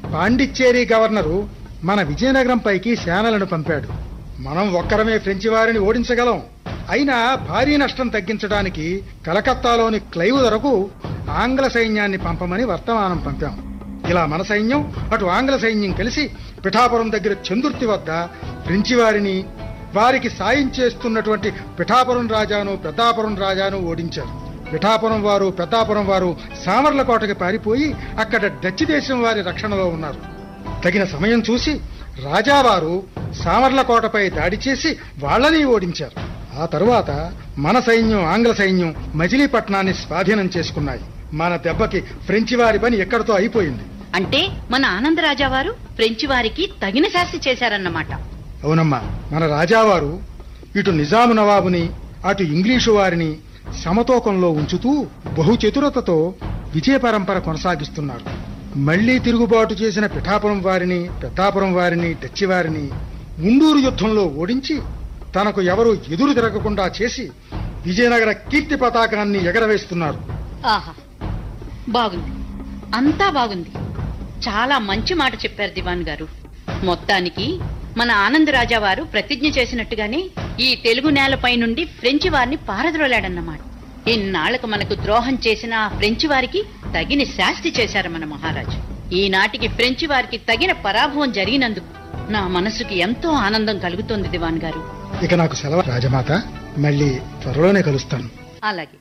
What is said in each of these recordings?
Pondicherry governor మన విజయనగరం పైకి సేనలను పంపాడు మనం ఒక్కరమే ఫ్రెంచి వారిని ఓడించగలం అయినా భారీ నష్టం తగ్గించడానికి కలకత్తాలోని క్లైవ్ ధరకు ఆంగ్ల సైన్యాన్ని పంపమని వర్తమానం పంపాం ఇలా మన సైన్యం అటు ఆంగ్ల సైన్యం కలిసి పిఠాపురం దగ్గర చందుర్తి వద్ద ఫ్రెంచి వారిని వారికి సాయం చేస్తున్నటువంటి పిఠాపురం రాజాను పెద్దాపురం రాజాను ఓడించారు పిఠాపురం వారు పెద్దాపురం వారు సామర్లకోటకి పారిపోయి అక్కడ డచ్ దేశం వారి రక్షణలో ఉన్నారు తగిన సమయం చూసి రాజావారు సామర్లకోటపై దాడి చేసి వాళ్ళని ఓడించారు ఆ తరువాత మన సైన్యం ఆంగ్ల సైన్యం మజిలీపట్నాన్ని స్వాధీనం చేసుకున్నాయి మన దెబ్బకి ఫ్రెంచి వారి పని ఎక్కడితో అయిపోయింది అంటే మన ఆనందరాజా వారు ఫ్రెంచి వారికి తగిన శాస్తి చేశారన్నమాట అవునమ్మా మన రాజావారు ఇటు నిజాము నవాబుని అటు ఇంగ్లీషు వారిని సమతూకంలో ఉంచుతూ బహుచతురతతో విజయ పరంపర కొనసాగిస్తున్నారు మళ్లీ తిరుగుబాటు చేసిన పిఠాపురం వారిని పెద్దాపురం వారిని డచ్చి వారిని ముండూరు యుద్ధంలో ఓడించి తనకు ఎవరు ఎదురు తిరగకుండా చేసి విజయనగర కీర్తి పతాకాన్ని ఎగరవేస్తున్నారు ఆహా బాగుంది అంతా బాగుంది చాలా మంచి మాట చెప్పారు దివాన్ గారు మొత్తానికి మన ఆనందరాజా వారు ప్రతిజ్ఞ చేసినట్టుగానే ఈ తెలుగు నేలపై నుండి ఫ్రెంచి వారిని పారద్రోలాడన్నమాట ఇన్నాళ్లకు మనకు ద్రోహం చేసిన ఆ ఫ్రెంచి వారికి తగిన శాస్తి చేశారు మన మహారాజు ఈనాటికి ఫ్రెంచి వారికి తగిన పరాభవం జరిగినందుకు నా మనసుకి ఎంతో ఆనందం కలుగుతోంది దివాన్ గారు ఇక నాకు సెలవు రాజమాత మళ్ళీ త్వరలోనే కలుస్తాను అలాగే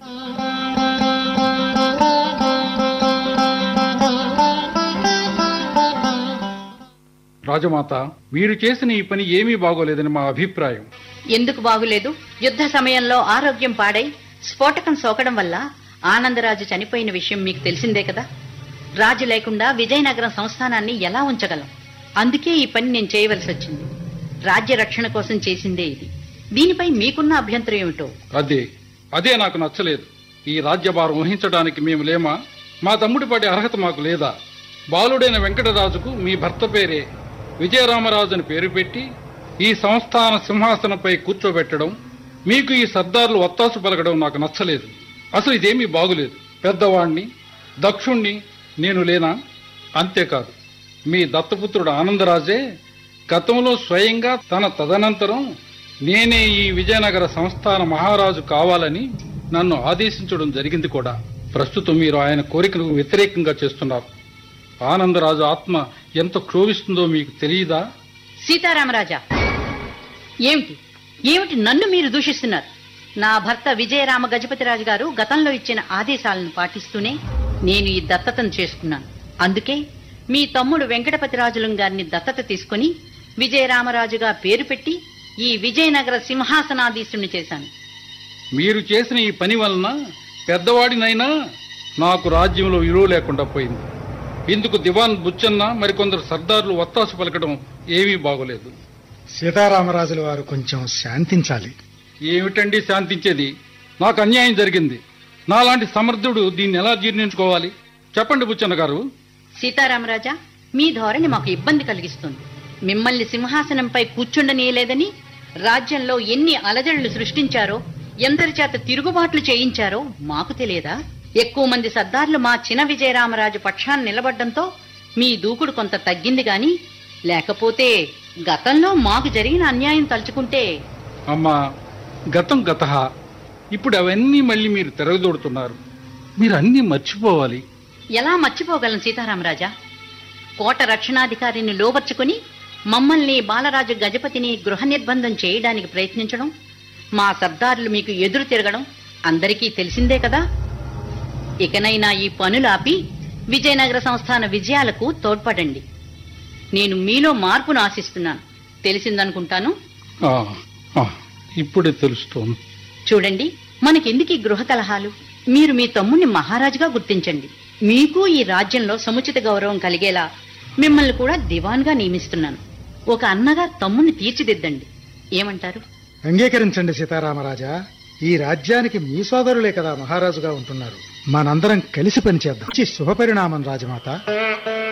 రాజమాత మీరు చేసిన ఈ పని ఏమీ బాగోలేదని మా అభిప్రాయం ఎందుకు బాగులేదు యుద్ధ సమయంలో ఆరోగ్యం పాడై స్ఫోటకం సోకడం వల్ల ఆనందరాజు చనిపోయిన విషయం మీకు తెలిసిందే కదా రాజు లేకుండా విజయనగరం సంస్థానాన్ని ఎలా ఉంచగలం అందుకే ఈ పని నేను చేయవలసి వచ్చింది రాజ్య రక్షణ కోసం చేసిందే ఇది దీనిపై మీకున్న అభ్యంతరం ఏమిటో అదే అదే నాకు నచ్చలేదు ఈ రాజ్యభారం వహించడానికి మేము లేమా మా తమ్ముడి పడే అర్హత మాకు లేదా బాలుడైన వెంకటరాజుకు మీ భర్త పేరే విజయరామరాజు అని పేరు పెట్టి ఈ సంస్థాన సింహాసనంపై కూర్చోబెట్టడం మీకు ఈ సర్దార్లు ఒత్తాసు పలకడం నాకు నచ్చలేదు అసలు ఇదేమీ బాగులేదు పెద్దవాణ్ణి దక్షుణ్ణి నేను లేనా అంతేకాదు మీ దత్తపుత్రుడు ఆనందరాజే గతంలో స్వయంగా తన తదనంతరం నేనే ఈ విజయనగర సంస్థాన మహారాజు కావాలని నన్ను ఆదేశించడం జరిగింది కూడా ప్రస్తుతం మీరు ఆయన కోరికను వ్యతిరేకంగా చేస్తున్నారు ఆనందరాజు ఆత్మ ఎంత క్షోభిస్తుందో మీకు తెలియదా సీతారామరాజా ఏమిటి ఏమిటి నన్ను మీరు దూషిస్తున్నారు నా భర్త విజయరామ గజపతిరాజు గారు గతంలో ఇచ్చిన ఆదేశాలను పాటిస్తూనే నేను ఈ దత్తతను చేసుకున్నాను అందుకే మీ తమ్ముడు వెంకటపతిరాజులం గారిని దత్తత తీసుకుని విజయరామరాజుగా పేరు పెట్టి ఈ విజయనగర సింహాసనాధీశుని చేశాను మీరు చేసిన ఈ పని వలన పెద్దవాడినైనా నాకు రాజ్యంలో విలువ లేకుండా పోయింది ఇందుకు దివాన్ బుచ్చన్న మరికొందరు సర్దార్లు ఒత్తాసు పలకడం ఏమీ బాగోలేదు సీతారామరాజుల వారు కొంచెం శాంతించాలి ఏమిటండి శాంతించేది నాకు అన్యాయం జరిగింది నాలాంటి సమర్థుడు దీన్ని ఎలా జీర్ణించుకోవాలి చెప్పండి బుచ్చన్న గారు సీతారామరాజా మీ ధోరణి మాకు ఇబ్బంది కలిగిస్తుంది మిమ్మల్ని సింహాసనంపై కూర్చుండనీయలేదని రాజ్యంలో ఎన్ని అలజడులు సృష్టించారో ఎందరి చేత తిరుగుబాట్లు చేయించారో మాకు తెలియదా ఎక్కువ మంది సర్దార్లు మా చిన విజయరామరాజు పక్షాన్ని నిలబడ్డంతో మీ దూకుడు కొంత తగ్గింది గాని లేకపోతే గతంలో మాకు జరిగిన అన్యాయం తలుచుకుంటే అమ్మా గతం గత ఇప్పుడు అవన్నీ మళ్ళీ మీరు తిరగదోడుతున్నారు మీరు అన్నీ మర్చిపోవాలి ఎలా మర్చిపోగలను సీతారామరాజా కోట రక్షణాధికారిని లోబర్చుకుని మమ్మల్ని బాలరాజు గజపతిని గృహ నిర్బంధం చేయడానికి ప్రయత్నించడం మా సర్దారులు మీకు ఎదురు తిరగడం అందరికీ తెలిసిందే కదా ఇకనైనా ఈ పనులు ఆపి విజయనగర సంస్థాన విజయాలకు తోడ్పడండి నేను మీలో మార్పును ఆశిస్తున్నాను తెలిసిందనుకుంటాను ఆ, ఆ, ఇప్పుడే తెలుస్తోంది చూడండి మనకెందుకు ఈ గృహ కలహాలు మీరు మీ తమ్ముణ్ణి మహారాజుగా గుర్తించండి మీకు ఈ రాజ్యంలో సముచిత గౌరవం కలిగేలా మిమ్మల్ని కూడా దివాన్గా నియమిస్తున్నాను ఒక అన్నగా తమ్ముణ్ణి తీర్చిదిద్దండి ఏమంటారు అంగీకరించండి సీతారామరాజా ఈ రాజ్యానికి మీ సోదరులే కదా మహారాజుగా ఉంటున్నారు మనందరం కలిసి పనిచేద్దాం మంచి శుభపరిణామం రాజమాత